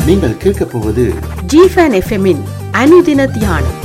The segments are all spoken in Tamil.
நீங்கள் கேட்கப் போவது ஜிஃபன் எஃப்எம்மின் அனுதின தியானம்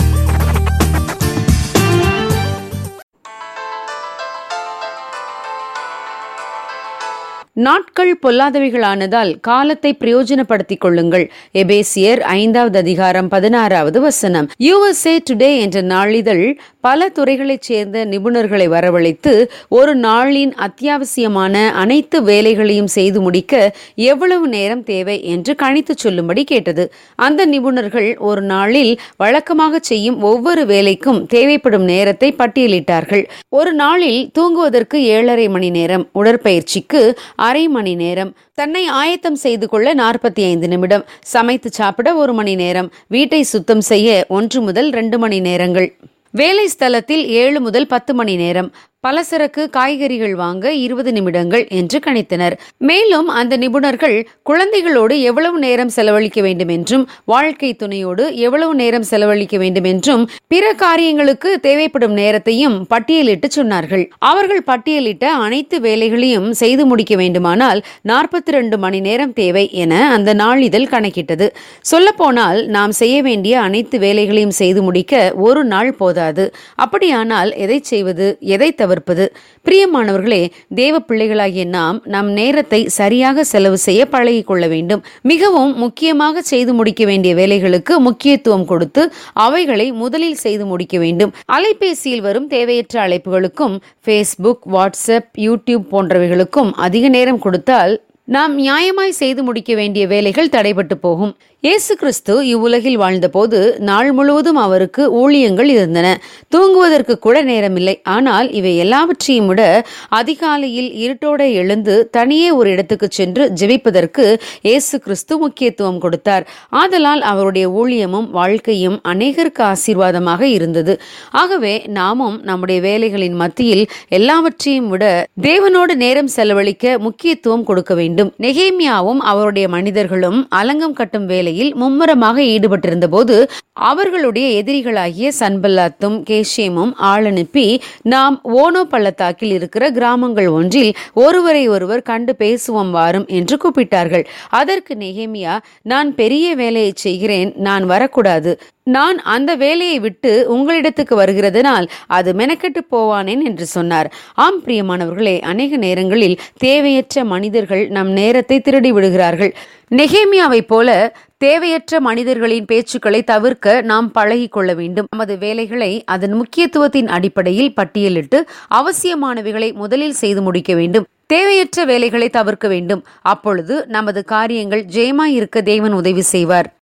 நாட்கள் பொல்லாதவைகளானதால் காலத்தை பிரயோஜனப்படுத்திக் கொள்ளுங்கள் எபேசியர் ஐந்தாவது அதிகாரம் பதினாறாவது வசனம் யுஎஸ்ஏ டுடே என்ற நாளிதழ் பல துறைகளைச் சேர்ந்த நிபுணர்களை வரவழைத்து ஒரு நாளின் அத்தியாவசியமான அனைத்து வேலைகளையும் செய்து முடிக்க எவ்வளவு நேரம் தேவை என்று கணித்து சொல்லும்படி கேட்டது அந்த நிபுணர்கள் ஒரு நாளில் வழக்கமாக செய்யும் ஒவ்வொரு வேலைக்கும் தேவைப்படும் நேரத்தை பட்டியலிட்டார்கள் ஒரு நாளில் தூங்குவதற்கு ஏழரை மணி நேரம் உடற்பயிற்சிக்கு அரை மணி நேரம் தன்னை ஆயத்தம் செய்து கொள்ள நாற்பத்தி ஐந்து நிமிடம் சமைத்து சாப்பிட ஒரு மணி நேரம் வீட்டை சுத்தம் செய்ய ஒன்று முதல் ரெண்டு மணி நேரங்கள் வேலை ஸ்தலத்தில் ஏழு முதல் பத்து மணி நேரம் பலசரக்கு காய்கறிகள் வாங்க இருபது நிமிடங்கள் என்று கணித்தனர் மேலும் அந்த நிபுணர்கள் குழந்தைகளோடு எவ்வளவு நேரம் செலவழிக்க வேண்டும் என்றும் வாழ்க்கை துணையோடு எவ்வளவு நேரம் செலவழிக்க வேண்டும் என்றும் பிற காரியங்களுக்கு தேவைப்படும் நேரத்தையும் பட்டியலிட்டு சொன்னார்கள் அவர்கள் பட்டியலிட்ட அனைத்து வேலைகளையும் செய்து முடிக்க வேண்டுமானால் நாற்பத்தி ரெண்டு மணி நேரம் தேவை என அந்த நாளிதழ் கணக்கிட்டது சொல்லப்போனால் நாம் செய்ய வேண்டிய அனைத்து வேலைகளையும் செய்து முடிக்க ஒரு நாள் போதாது அப்படியானால் எதை செய்வது எதை தவிர்ப்பது பிரியமானவர்களே தேவ பிள்ளைகளாகிய நாம் நம் நேரத்தை சரியாக செலவு செய்ய பழகிக் கொள்ள வேண்டும் மிகவும் முக்கியமாக செய்து முடிக்க வேண்டிய வேலைகளுக்கு முக்கியத்துவம் கொடுத்து அவைகளை முதலில் செய்து முடிக்க வேண்டும் அலைபேசியில் வரும் தேவையற்ற அழைப்புகளுக்கும் ஃபேஸ்புக் வாட்ஸ்அப் யூடியூப் போன்றவைகளுக்கும் அதிக நேரம் கொடுத்தால் நாம் நியாயமாய் செய்து முடிக்க வேண்டிய வேலைகள் தடைபட்டு போகும் இயேசு கிறிஸ்து இவ்வுலகில் வாழ்ந்தபோது நாள் முழுவதும் அவருக்கு ஊழியங்கள் இருந்தன தூங்குவதற்கு கூட நேரமில்லை ஆனால் இவை எல்லாவற்றையும் விட அதிகாலையில் இருட்டோட எழுந்து தனியே ஒரு இடத்துக்கு சென்று ஜெபிப்பதற்கு இயேசு கிறிஸ்து முக்கியத்துவம் கொடுத்தார் ஆதலால் அவருடைய ஊழியமும் வாழ்க்கையும் அநேகருக்கு ஆசீர்வாதமாக இருந்தது ஆகவே நாமும் நம்முடைய வேலைகளின் மத்தியில் எல்லாவற்றையும் விட தேவனோடு நேரம் செலவழிக்க முக்கியத்துவம் கொடுக்க வேண்டும் நெகேமியாவும் அவருடைய மனிதர்களும் அலங்கம் கட்டும் வேலையில் மும்முரமாக ஈடுபட்டிருந்த போது அவர்களுடைய எதிரிகளாகிய சன்பல்லாத்தும் கேஷேமும் ஆள் அனுப்பி நாம் ஓனோ பள்ளத்தாக்கில் இருக்கிற கிராமங்கள் ஒன்றில் ஒருவரை ஒருவர் கண்டு பேசுவோம் வாரும் என்று கூப்பிட்டார்கள் அதற்கு நெகேமியா நான் பெரிய வேலையை செய்கிறேன் நான் வரக்கூடாது நான் அந்த வேலையை விட்டு உங்களிடத்துக்கு வருகிறதுனால் அது மெனக்கெட்டு போவானேன் என்று சொன்னார் ஆம் பிரியமானவர்களே அநேக நேரங்களில் தேவையற்ற மனிதர்கள் நம் நேரத்தை திருடி விடுகிறார்கள் நெகேமியாவைப் போல தேவையற்ற மனிதர்களின் பேச்சுக்களை தவிர்க்க நாம் பழகிக் கொள்ள வேண்டும் நமது வேலைகளை அதன் முக்கியத்துவத்தின் அடிப்படையில் பட்டியலிட்டு அவசியமானவைகளை முதலில் செய்து முடிக்க வேண்டும் தேவையற்ற வேலைகளை தவிர்க்க வேண்டும் அப்பொழுது நமது காரியங்கள் ஜெயமாய் இருக்க தேவன் உதவி செய்வார்